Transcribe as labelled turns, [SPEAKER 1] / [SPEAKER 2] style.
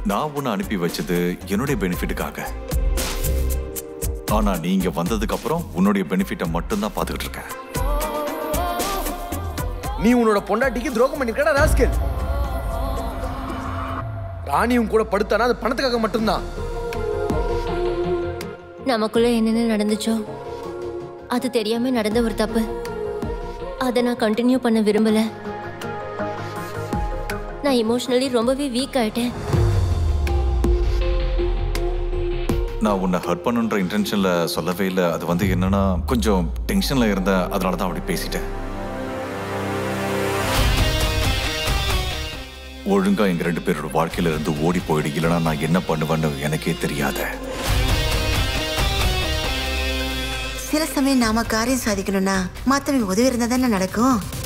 [SPEAKER 1] நான் உன்னை அனுப்பி வச்சது என்னுடைய பெனிஃபிட்டுக்காக ஆனா நீங்க வந்ததுக்கு அப்புறம் உன்னுடைய பெனிஃபிட்டை மட்டும்தான் பார்த்துக்கிட்டு இருக்கேன்
[SPEAKER 2] நீ உன்னோட பொண்டாட்டிக்கு துரோகம் பண்ணிருக்கடா ராஸ்கல் ராணியும் கூட படுத்தானா அது பணத்துக்காக மட்டும்தான்
[SPEAKER 3] நமக்குள்ள என்னென்ன நடந்துச்சோ அது தெரியாம நடந்த ஒரு தப்பு அதை நான் கண்டினியூ பண்ண விரும்பல நான் இமோஷனலி ரொம்பவே வீக் ஆயிட்டேன்
[SPEAKER 1] நான் உன்னை ஹர்ட் பண்ணுன்ற இன்டென்ஷன்ல சொல்லவே இல்லை அது வந்து என்னன்னா கொஞ்சம் டென்ஷன்ல இருந்தேன் அதனால தான் அப்படி பேசிட்டேன் ஒழுங்கா எங்க ரெண்டு பேரோட வாழ்க்கையில இருந்து ஓடி போயிடு இல்லைன்னா நான் என்ன பண்ணுவேன்னு எனக்கே தெரியாத
[SPEAKER 4] சில சமயம் நாம காரியம் சாதிக்கணும்னா மத்தவங்க உதவி இருந்தா தானே நடக்கும்